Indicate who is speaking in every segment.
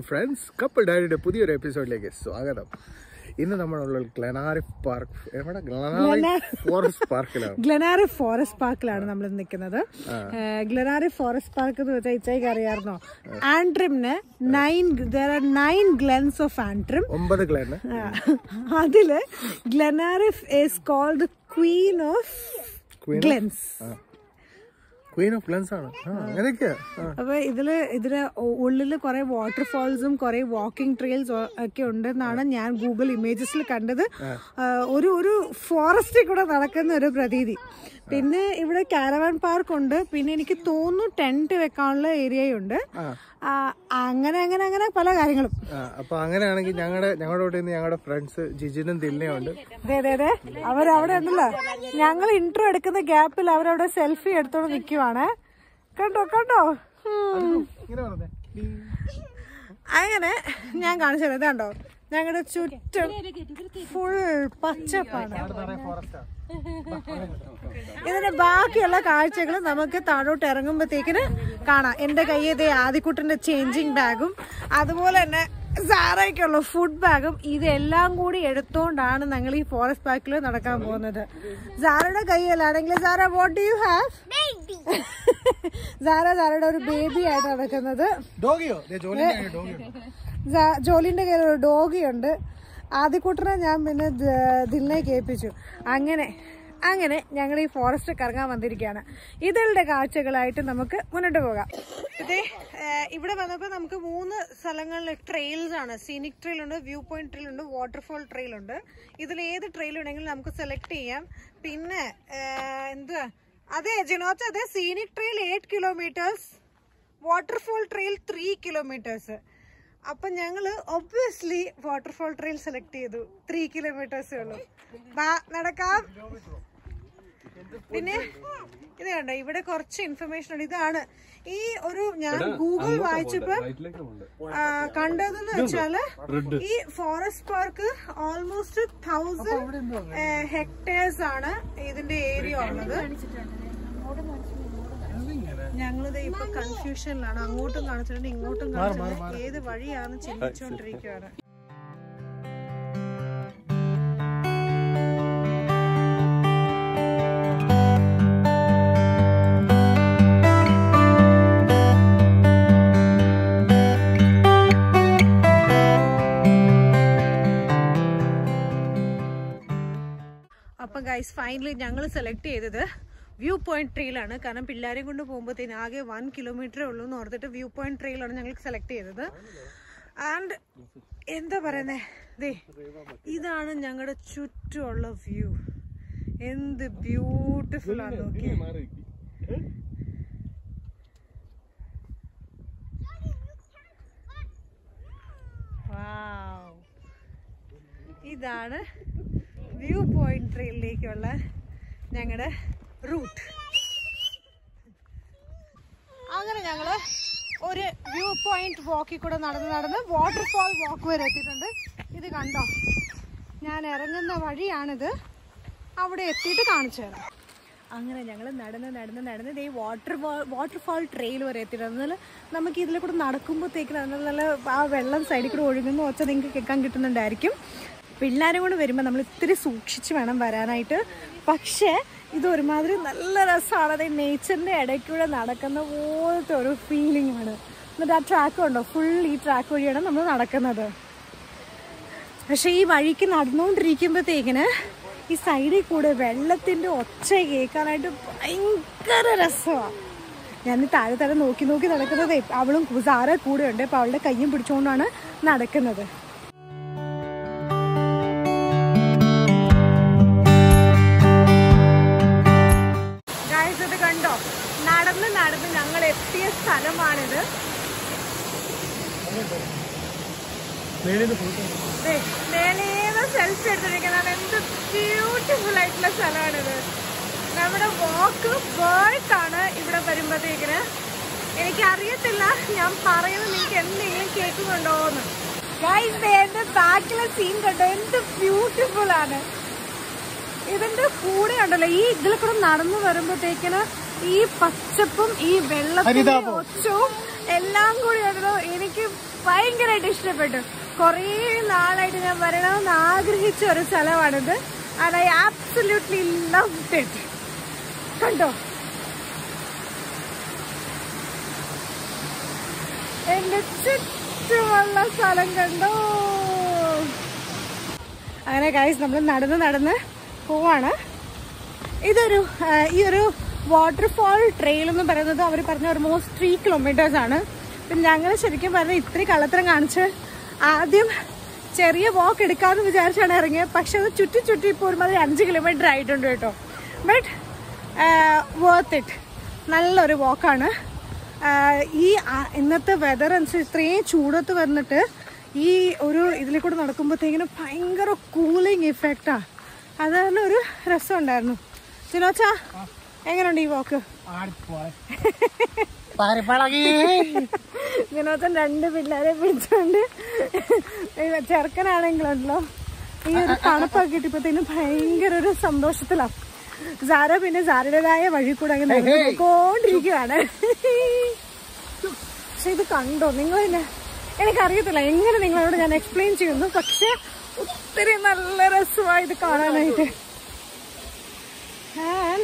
Speaker 1: Friends couple ഡയറിയുടെ പുതിയൊരു എപ്പിസോഡിലേക്ക് സ്വാഗതം ഇന്ന് നമ്മളുള്ള ഗ്ലനാരിഫ് പാർക്ക് എവിടെ ഗ്ലനാരിഫ് ഫോറസ്റ്റ് പാർക്കിലാണ്
Speaker 2: ഗ്ലനാറി ഫോറസ്റ്റ് പാർക്കിലാണ് നമ്മൾ നിൽക്കുന്നത് ഗ്ലനാറി ഫോറസ്റ്റ് പാർക്ക് എന്ന് വെച്ചാൽ ഇച്ചയ്ക്ക് അറിയാമായിരുന്നോ ആൻട്രിമിന് nine there are nine glens of Antrim
Speaker 1: ഒമ്പത് ഗ്ലന്
Speaker 2: അതില് Glenariff is called queen of glens
Speaker 1: queen of glens ആണ് ആ, അങ്ങനെയൊക്കെയാ ആ.
Speaker 2: അപ്പൊ ഇതില് ഇതില് ഉ- ഉള്ളില് കുറെ വാട്ടർഫാൾസും കുറെ വാക്കിംഗ് ട്രെയിൽസ് ഒക്കെ ഉണ്ടെന്നാണ് ഞാൻ ഗൂഗിൾ ഇമേജസിൽ കണ്ടത് ആ, ഒരു ഒരു ഫോറസ്റ്റിൽ കൂടെ നടക്കുന്ന ഒരു പ്രതീതി പിന്നെ ഇവിടെ കാരവാൻ പാർക്ക് ഉണ്ട് പിന്നെ എനിക്ക് തോന്നുന്നു ടെന്റ് വെക്കാനുള്ള ഏരിയയുണ്ട് ആ, അങ്ങനെ അങ്ങനെ അങ്ങനെ പല കാര്യങ്ങളും
Speaker 1: ആ, അപ്പൊ അങ്ങനെയാണെങ്കിൽ ഞങ്ങളുടെ ഞങ്ങളുടെ കൂടെ ഇന്ന് ഞങ്ങളുടെ ഫ്രണ്ട്സ് ജിജിനും ദില്ലിനും ഉണ്ട്
Speaker 2: അതെ അതെ അതെ അവരവിടെ ഉണ്ടല്ലോ ഞങ്ങൾ ഇന്റർവ്യൂ എടുക്കുന്ന ഗ്യാപ്പിൽ അവരവിടെ സെൽഫി എടുത്തോണ്ട് നിൽക്കുവാണ് കണ്ടോ കണ്ടോ ഉം.
Speaker 1: ഇങ്ങനെ പറഞ്ഞേ
Speaker 2: അങ്ങനെ ഞാൻ കാണിച്ചു തരാം കണ്ടോ ഞങ്ങളുടെ ചുറ്റും ഫുൾ പച്ചപ്പാണ് ഇതിന്റെ ബാക്കിയുള്ള കാഴ്ചകൾ നമുക്ക് താഴോട്ട് ഇറങ്ങുമ്പോഴത്തേക്കിന് കാണാം എന്റെ കയ്യിൽ ഇതേ ആദിക്കുട്ടന്റെ ചേഞ്ചിങ് ബാഗും അതുപോലെ തന്നെ സാറയ്ക്കുള്ള ഫുഡ് ബാഗും ഇതെല്ലാം കൂടി എടുത്തോണ്ടാണ് ഞങ്ങൾ ഈ ഫോറസ്റ്റ് പാർക്കിൽ നടക്കാൻ പോകുന്നത് സാറയുടെ കയ്യിലാണെങ്കിൽ Sara what do you have Sara സാറയുടെ ഒരു ബേബി ആയിട്ട് നടക്കുന്നത്
Speaker 1: ഡോഗിയോ ജോലിന്റെ ഡോഗിയോ
Speaker 2: ജാ- ജോലിന്റെ കയ്യിൽ ഒരു ഡോഗി ഉണ്ട് ആദ്യക്കൂട്ടനെ ഞാൻ പിന്നെ ദ- ദിലിനെ കേൾപ്പിച്ചു അങ്ങനെ അങ്ങനെ ഞങ്ങൾ ഈ ഫോറസ്റ്റ് കറങ്ങാൻ വന്നിരിക്കുകയാണ് ഇതിളുടെ കാഴ്ചകളായിട്ട് നമുക്ക് മുന്നോട്ട് പോകാം ഇതേ ഏഹ്, ഇവിടെ വന്നപ്പോൾ നമുക്ക് മൂന്ന് സ്ഥലങ്ങളിൽ ട്രെയിൽസ് ആണ് സീനിക് ട്രെയിൽ ഉണ്ട് വ്യൂ പോയിന്റ് ട്രെയിൽ ഉണ്ട് വാട്ടർഫോൾ ട്രെയിൽ ഉണ്ട് ഇതിൽ ഏത് ട്രെയിൽ ഉണ്ടെങ്കിലും നമുക്ക് സെലക്ട് ചെയ്യാം പിന്നെ ഏഹ്, എന്തുവാ അതെ ജിനോച്ച അതെ scenic trail eight kilometres waterfall trail three kilometres അപ്പൊ ഞങ്ങള് ഒബ്വിയസ്ലി വാട്ടർഫോൾ ട്രെയിൽ സെലക്ട് ചെയ്തു ത്രീ കിലോമീറ്റേഴ്സേ ഉള്ളൂ വാ നടക്കാം പിന്നെ ഇത് കണ്ടോ ഇവിടെ കുറച്ച് ഇൻഫർമേഷൻ ഉണ്ട് ഇതാണ് ഈ ഒരു ഞാൻ ഗൂഗിൾ വായിച്ചപ്പോ ആ, കണ്ടതെന്ന് വെച്ചാല് ഈ forest park almost thousand hectares ആണ് ഇതിന്റെ ഏരിയ ഉള്ളത് ഞങ്ങളിത് ഇപ്പൊ കൺഫ്യൂഷനിലാണ് അങ്ങോട്ടും കാണിച്ചിട്ടുണ്ട് ഇങ്ങോട്ടും കാണിച്ചിട്ടുണ്ട് ഏത് വഴിയാന്ന് ചിന്തിച്ചുകൊണ്ടിരിക്കുകയാണ് അപ്പം ഗൈസ് ഫൈനലി ഞങ്ങൾ സെലക്ട് ചെയ്തത് വ്യൂ പോയിന്റ് ട്രെയിലാണ് കാരണം പിള്ളേരെയും കൊണ്ട് പോകുമ്പോഴത്തേന് ആകെ വൺ കിലോമീറ്ററേ ഉള്ളൂ എന്ന് ഓർത്തിട്ട് വ്യൂ പോയിന്റ് ട്രെയിലാണ് ഞങ്ങൾ സെലക്ട് ചെയ്തത് ആൻഡ് എന്താ പറയുന്നേ ദേ ഇതാണ് ഞങ്ങളുടെ ചുറ്റുമുള്ള വ്യൂ എന്ത് ബ്യൂട്ടിഫുൾ ആണ് നോക്കിയേ Wow. ഇതാണ് വ്യൂ പോയിന്റ് ട്രെയിനിലേക്കുള്ള ഞങ്ങളുടെ റൂട്ട് അങ്ങനെ ഞങ്ങള് ഒരു വ്യൂ പോയിന്റ് വാക്കിൽ കൂടെ നടന്ന് നടന്ന് വാട്ടർഫാൾ വാക്ക് വരെ എത്തിയിട്ടുണ്ട് ഇത് കണ്ടോ ഞാൻ ഇറങ്ങുന്ന വഴിയാണിത് അവിടെ എത്തിയിട്ട് കാണിച്ചു തരാം അങ്ങനെ ഞങ്ങൾ നടന്ന് നടന്ന് നടന്ന് ഈ വാട്ടർ വാട്ടർഫാൾ ട്രെയിൽ വരെ എത്തിയിട്ടുണ്ട് എന്നാൽ നമുക്ക് ഇതിൽ കൂടെ നടക്കുമ്പോഴത്തേക്ക് നല്ല നല്ല ആ വെള്ളം സൈഡിൽ കൂടെ ഒഴുകുന്ന ഒച്ച നിങ്ങൾക്ക് കേൾക്കാൻ കിട്ടുന്നുണ്ടായിരിക്കും പിള്ളേരും കൂടെ വരുമ്പോൾ നമ്മൾ ഇത്തിരി സൂക്ഷിച്ച് വേണം വരാനായിട്ട് പക്ഷേ ഇത് ഒരുമാതിരി നല്ല രസമാണ് അത് നേച്ചറിൻ്റെ ഇടയ്ക്കൂടെ നടക്കുന്ന പോലത്തെ ഒരു ഫീലിംഗ് ആണ് എന്നിട്ട് ആ ട്രാക്ക് ഉണ്ടോ ഫുൾ ഈ ട്രാക്ക് വഴിയാണ് നമ്മൾ നടക്കുന്നത് പക്ഷെ ഈ വഴിക്ക് നടന്നുകൊണ്ടിരിക്കുമ്പോഴത്തേക്കിന് ഈ സൈഡിൽ കൂടെ വെള്ളത്തിന്റെ ഒച്ച കേൾക്കാനായിട്ട് ഭയങ്കര രസമാണ് ഞാൻ താഴെ താഴെ നോക്കി നോക്കി നടക്കുന്നത് അവളും സാറ കൂടെ ഉണ്ട് അപ്പൊ അവളുടെ കയ്യും പിടിച്ചുകൊണ്ടാണ് നടക്കുന്നത് Guys, ഇത് കണ്ടോ നടന്ന് നടന്ന് ഞങ്ങൾ എത്തിയ സ്ഥലമാണിത് ദേ, മേലേന്ന് സെൽഫി എടുത്തിരിക്കുന്നത് എന്ത് ബ്യൂട്ടിഫുൾ ആയിട്ടുള്ള സ്ഥലമാണിത് നമ്മുടെ വാക്ക് വേൾഡ് ആണ് ഇവിടെ വരുമ്പോഴത്തേക്കിന് എനിക്ക് അറിയത്തില്ല ഞാൻ പറയുന്നത് നിങ്ങൾക്ക് എന്തെങ്കിലും കേൾക്കുന്നുണ്ടോന്ന് ഗൈസ് എന്റെ ബാക്കിലെ സീൻ കണ്ടോ എന്ത് ബ്യൂട്ടിഫുൾ ആണ് ഇതിന്റെ കൂടെ ഉണ്ടല്ലോ ഈ ഇതിൽ കൂടെ നടന്നു വരുമ്പോഴത്തേക്കിന് ഈ പച്ചപ്പും ഈ വെള്ളത്തിന്റെ
Speaker 1: ഹരിതാപവും.
Speaker 2: ഒച്ചവും എല്ലാം കൂടി ഉണ്ടല്ലോ എനിക്ക് ഭയങ്കരമായിട്ട് ഇഷ്ടപ്പെട്ടു കുറേ നാളായിട്ട് ഞാൻ വരണമെന്ന് ആഗ്രഹിച്ച ഒരു സ്ഥലമാണിത് and I absolutely love it കണ്ടോ എന്റെ ചുറ്റുമുള്ള സ്ഥലം കണ്ടോ അങ്ങനെ ഗൈസ് നമ്മൾ നടന്ന് നടന്ന് പോവാണ് ഇതൊരു ആ, ഈ ഒരു വാട്ടർഫാൾ ട്രെയിൽ എന്ന് പറയുന്നത് അവർ പറഞ്ഞ ഓൾമോസ്റ്റ് ത്രീ കിലോമീറ്റേഴ്സ് ആണ് പിന്നെ ഞങ്ങൾ ശരിക്കും പറഞ്ഞ ഇത്രയും കള്ളത്തരം കാണിച്ച് ആദ്യം ചെറിയ വാക്ക് എടുക്കാമെന്ന് വിചാരിച്ചാണ് ഇറങ്ങിയത് പക്ഷെ അത് ചുറ്റി ചുറ്റി ഇപ്പോൾ ഒരുമാതിരി അഞ്ച് കിലോമീറ്റർ ആയിട്ടുണ്ട് കേട്ടോ ബട്ട് വർത്ത് ഇറ്റ് നല്ലൊരു വാക്കാണ് ഈ ആ, ഇന്നത്തെ വെതർ അനുസരിച്ച് ഇത്രയും ചൂടത്ത് വന്നിട്ട് ഈ ഒരു ഇതിൽ കൂടെ നടക്കുമ്പോഴത്തേക്കിനും ഭയങ്കര കൂളിംഗ് ഇഫക്റ്റാ അത് തന്നെ ഒരു രസം ഉണ്ടായിരുന്നു സിനോച്ചാ എങ്ങനെയുണ്ട് ഈ വാക്ക് വിനോദൻ രണ്ട് പിള്ളേരെ പിടിച്ചോണ്ട് ചെറുക്കനാണെങ്കിലുണ്ടല്ലോ ഈ ഒരു തണുപ്പൊക്കെ കിട്ടിയപ്പോഴത്തേനും ഭയങ്കര ഒരു സന്തോഷത്തിലാണ് സാര പിന്നെ സാരയുടേതായ വഴി കൂടെ അങ്ങനെ നടന്ന് പോയിക്കൊണ്ടിരിക്കുകയാണ് പക്ഷെ ഇത് കണ്ടോ നിങ്ങൾ തന്നെ എനിക്കറിയത്തില്ല എങ്ങനെ നിങ്ങളോട് ഞാൻ എക്സ്പ്ലെയിൻ ചെയ്യുന്നു പക്ഷെ ഒത്തിരി നല്ല രസമായി ഇത് കാണാനായിട്ട് And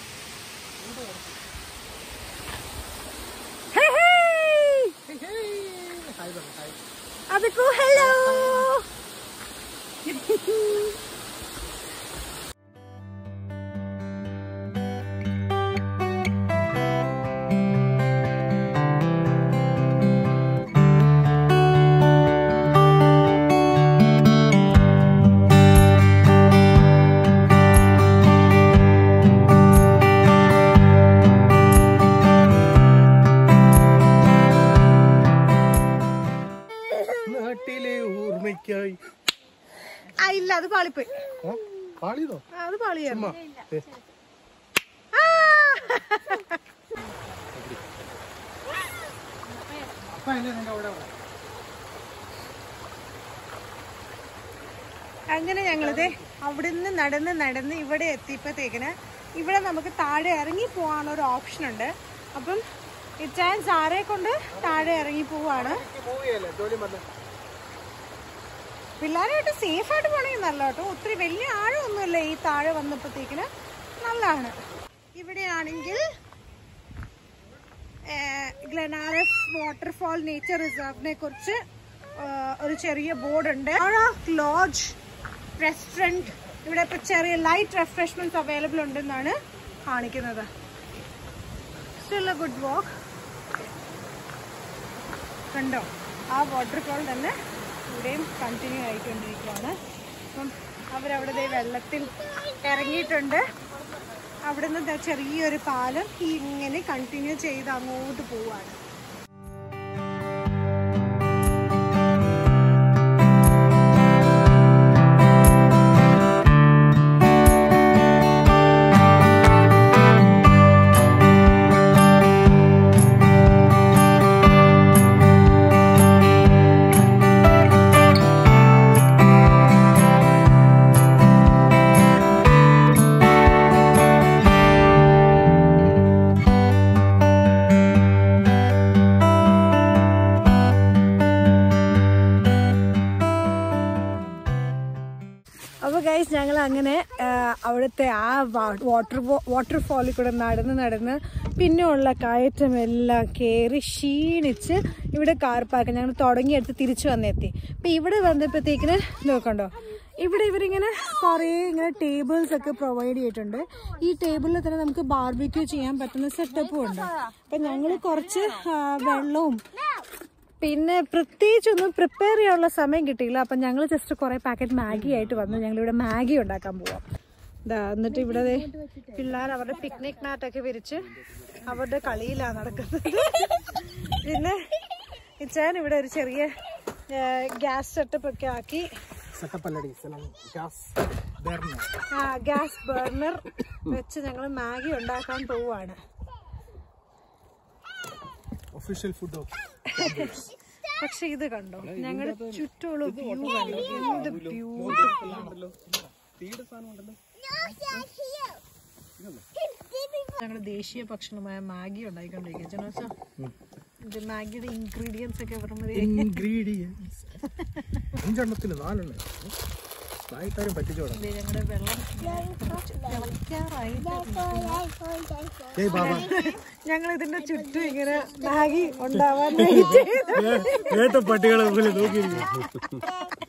Speaker 2: Hey, hey! Abiku, hello!
Speaker 1: നാട്ടിലെ ഓർമ്മയ്ക്കായി
Speaker 2: ആ ഇല്ല അത് പാളിപ്പോയി
Speaker 1: ആ, പാളിയതോ
Speaker 2: ആ, അത് പാളിയായിരുന്നു
Speaker 1: ഏ,
Speaker 2: ആ!
Speaker 1: അപ്പൊ അതിന്റെ നിന്റെ അവിടെ അവിടെ.
Speaker 2: അങ്ങനെ ഞങ്ങളിത് അവിടുന്ന് നടന്ന് നടന്ന് ഇവിടെ എത്തിയപ്പോഴത്തേക്കിന് ഇവിടെ നമുക്ക് താഴെ ഇറങ്ങി പോകാനുള്ള ഒരു ഓപ്ഷൻ ഉണ്ട് അപ്പം ഇച്ചാൻ സാറെ കൊണ്ട് താഴെ ഇറങ്ങി പോവാണ്
Speaker 1: എനിക്ക് move ചെയ്യല്ലേ, ജോലി വന്ന്.
Speaker 2: പിള്ളേരായിട്ട് സേഫ് ആയിട്ട് പോണെങ്കിൽ നല്ല കേട്ടോ ഒത്തിരി വലിയ ആഴമൊന്നുമില്ല ഈ താഴെ വന്നപ്പോഴത്തേക്കിന് നല്ലതാണ് ഇവിടെയാണെങ്കിൽ ഗ്ലെനാരഫ് വാട്ടർഫാൾ നേച്ചർ റിസർവിനെ കുറിച്ച് ആ, ഒരു ചെറിയ ബോർഡ് ഉണ്ട് ലോഡ്ജ് റെസ്റ്റോറൻറ്റ് ഇവിടെ ഇപ്പോൾ ചെറിയ ലൈറ്റ് റെഫ്രഷ്മെന്റ്സ് അവൈലബിൾ ഉണ്ടെന്നാണ് കാണിക്കുന്നത് സ്റ്റിൽ എ ഗുഡ് വാക്ക് കണ്ടോ ആ വാട്ടർഫാൾ തന്നെ ഇവിടെയും കണ്ടിന്യൂ ആയിക്കൊണ്ടിരിക്കുകയാണ് അപ്പം അവരവിടെ ദേ വെള്ളത്തിൽ ഇറങ്ങിയിട്ടുണ്ട് അവിടുന്ന് ദേ ചെറിയൊരു പാലം ഇങ്ങനെ കണ്ടിന്യൂ ചെയ്ത് അങ്ങോട്ട് പോവാണ് അപ്പോൾ ഗൈസ് ഞങ്ങൾ അങ്ങനെ ആ, അവിടുത്തെ ആ വാട്ടർ വാട്ടർഫാളിൽ കൂടെ നടന്ന് നടന്ന് പിന്നെയുള്ള കയറ്റം എല്ലാം കയറി ക്ഷീണിച്ച് ഇവിടെ കാർ പാർക്ക് ഞങ്ങൾ തുടങ്ങിയെടുത്ത് തിരിച്ചു വന്നെത്തി അപ്പം ഇവിടെ വന്നപ്പോഴത്തേക്കിന് നോക്കണ്ടോ ഇവിടെ ഇവരിങ്ങനെ കുറേ ഇങ്ങനെ ടേബിൾസ് ഒക്കെ പ്രൊവൈഡ് ചെയ്തിട്ടുണ്ട് ഈ ടേബിളിൽ തന്നെ നമുക്ക് ബാർബിക്യൂ ചെയ്യാൻ പറ്റുന്ന സെറ്റപ്പും ഉണ്ട് അപ്പം ഞങ്ങൾ കുറച്ച് ആ, വെള്ളവും പിന്നെ പ്രത്യേകിച്ചൊന്നും പ്രിപ്പയർ ചെയ്യാനുള്ള സമയം കിട്ടിയില്ല അപ്പം ഞങ്ങൾ ജസ്റ്റ് കുറേ പാക്കറ്റ് മാഗി ആയിട്ട് വന്നു ഞങ്ങൾ ഇവിടെ മാഗി ഉണ്ടാക്കാൻ പോവാം ദാ എന്നിട്ട് ഇവിടെ ദേ പിള്ളേർ അവരുടെ പിക്നിക് മാറ്റ് ഒക്കെ വിരിച്ച് അവരുടെ കളിയിലാണ് നടക്കുന്നത് പിന്നെ ഇച്ചാൻ ഇവിടെ ഒരു ചെറിയ ഗ്യാസ് സെറ്റപ്പ് ഒക്കെ ആക്കി
Speaker 1: Setup അല്ലടി, സ്ഥലം gas burner.
Speaker 2: ഗ്യാസ് ബർണർ വെച്ച് ഞങ്ങൾ മാഗി ഉണ്ടാക്കാൻ പോവാണ്
Speaker 1: Official food of
Speaker 2: പക്ഷെ ഇത് കണ്ടോ ഞങ്ങളുടെ ചുറ്റുമുള്ള വ്യൂ കണ്ടോ എന്ത് ബ്യൂട്ടിഫുൾ ആണ് ഞങ്ങളുടെ ദേശീയ ഭക്ഷണമായ മാഗി ഉണ്ടാക്കിക്കൊണ്ടിരിക്കുക ജനോസ ഇത് മാഗിയുടെ ഇൻഗ്രീഡിയൻസ് ഒക്കെ പറയുന്നത്
Speaker 1: ഇൻഗ്രീഡിയൻസ് അഞ്ചെണ്ണത്തിൽ നാലെണ്ണം നായിട്ടാരും പറ്റിച്ചോടാം
Speaker 2: ഇത് ഞങ്ങളുടെ വെള്ളം തിളയ്ക്കാറായി
Speaker 1: ഏയ് ബാബ
Speaker 2: ഞങ്ങൾ ഇതിന്റെ ചുറ്റും ഇങ്ങനെ മാഗി ഉണ്ടാവാൻ വേണ്ടി
Speaker 1: കേട്ട പട്ടികളെ പോലെ നോക്കിയിരിക്കും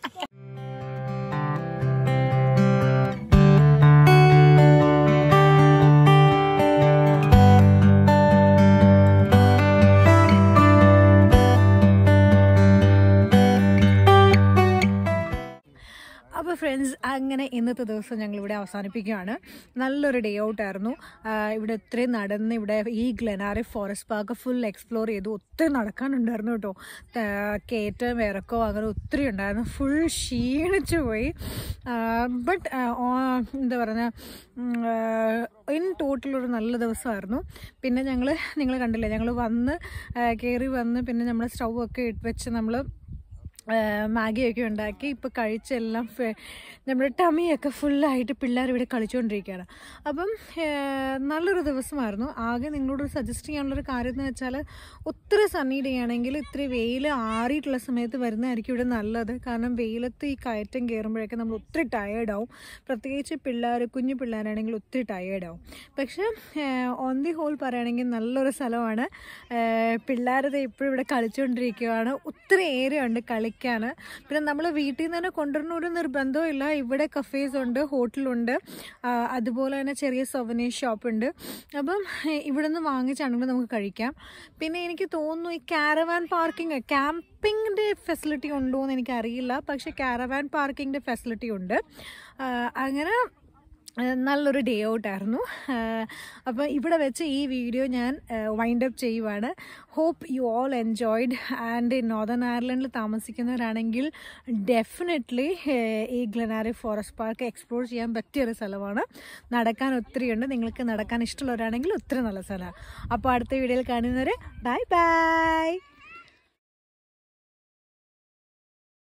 Speaker 2: അപ്പോൾ ഫ്രണ്ട്സ് അങ്ങനെ ഇന്നത്തെ ദിവസം ഞങ്ങൾ ഇവിടെ അവസാനിപ്പിക്കുകയാണ് നല്ലൊരു ഡേ ഔട്ട് ആയിരുന്നു ആ, ഇവിടെ ഒത്തിരി നടന്ന് ഇവിടെ ഈ Glenariff forest park full explore ചെയ്തു ഒത്തിരി നടക്കാനുണ്ടായിരുന്നു കേട്ടോ ത- കയറ്റം ഇറക്കോ അങ്ങനെ ഒത്തിരി ഉണ്ടായിരുന്നു ഫുൾ ക്ഷീണിച്ചു പോയി ബട്ട് എന്താ പറയുക ഇൻ ടോട്ടൽ ഒരു നല്ല ദിവസമായിരുന്നു പിന്നെ ഞങ്ങൾ നിങ്ങൾ കണ്ടില്ലേ ഞങ്ങൾ വന്ന് കയറി വന്ന് പിന്നെ നമ്മൾ സ്റ്റൗ ഒക്കെ ഇട്ട് വെച്ച് നമ്മൾ മാഗിയൊക്കെ ഉണ്ടാക്കി ഇപ്പോൾ കഴിച്ചെല്ലാം ഫെ- നമ്മുടെ ടമിയൊക്കെ ഫുള്ളായിട്ട് പിള്ളേർ ഇവിടെ കളിച്ചുകൊണ്ടിരിക്കുകയാണ് അപ്പം ഏഹ്, നല്ലൊരു ദിവസമായിരുന്നു ആകെ നിങ്ങളോട് സജസ്റ്റ് ചെയ്യാനുള്ളൊരു കാര്യം എന്ന് വെച്ചാൽ ഒത്തിരി സണ്ണി ഡേ ആണെങ്കിൽ ഇത്തിരി വെയിൽ ആറിയിട്ടുള്ള സമയത്ത് വരുന്നതായിരിക്കും ഇവിടെ നല്ലത് കാരണം വെയിലത്ത് ഈ കയറ്റം കയറുമ്പോഴൊക്കെ നമ്മൾ ഒത്തിരി ടയേർഡാവും പ്രത്യേകിച്ച് പിള്ളേർ കുഞ്ഞു പിള്ളേരാണെങ്കിൽ ഒത്തിരി ടയേർഡാവും പക്ഷേ ഓൺ ദി ഹോൾ പറയുകയാണെങ്കിൽ നല്ലൊരു സ്ഥലമാണ് പിള്ളേരത് ഇപ്പോഴും ഇവിടെ കളിച്ചുകൊണ്ടിരിക്കുകയാണ് ഒത്തിരി ഏരിയ ഉണ്ട് കളിക്കാൻ പിന്നെ നമ്മൾ വീട്ടിൽ നിന്ന് തന്നെ കൊണ്ടുവരുന്ന ഒരു നിർബന്ധവും ഇല്ല ഇവിടെ കഫേസ് ഉണ്ട് ഹോട്ടലുണ്ട് ആ, അതുപോലെ തന്നെ ചെറിയ സൊവനീർ ഷോപ്പ് ഉണ്ട് അപ്പം ഏഹ്, ഇവിടെ നിന്ന് വാങ്ങിച്ചാണെങ്കിൽ നമുക്ക് കഴിക്കാം പിന്നെ എനിക്ക് തോന്നുന്നു ഈ കാരവാൻ പാർക്കിംഗ് ക്യാമ്പിങ്ങിൻ്റെ ഫെസിലിറ്റി ഉണ്ടോ എന്ന് എനിക്കറിയില്ല പക്ഷേ കാരവാൻ പാർക്കിങ്ങിൻ്റെ ഫെസിലിറ്റി ഉണ്ട് ആ, അങ്ങനെ ഏഹ് നല്ലൊരു ഡേ ഔട്ടായിരുന്നു അപ്പോൾ ഇവിടെ വെച്ച് ഈ വീഡിയോ ഞാൻ വൈൻഡ് അപ്പ് ചെയ്യുവാണ് hope you all enjoyed and northern അയർലൻഡിൽ താമസിക്കുന്നവരാണെങ്കിൽ ഡെഫിനറ്റ്ലി ഈ ഗ്ലനാരി ഫോറസ്റ്റ് പാർക്ക് എക്സ്പ്ലോർ ചെയ്യാൻ പറ്റിയൊരു സ്ഥലമാണ് നടക്കാൻ ഒത്തിരിയുണ്ട് നിങ്ങൾക്ക് നടക്കാൻ ഇഷ്ടമുള്ളവരാണെങ്കിൽ ഒത്തിരി നല്ല സ്ഥലമാണ് അപ്പോൾ അടുത്ത വീഡിയോയിൽ കാണുന്നവരെ ബൈ ബൈ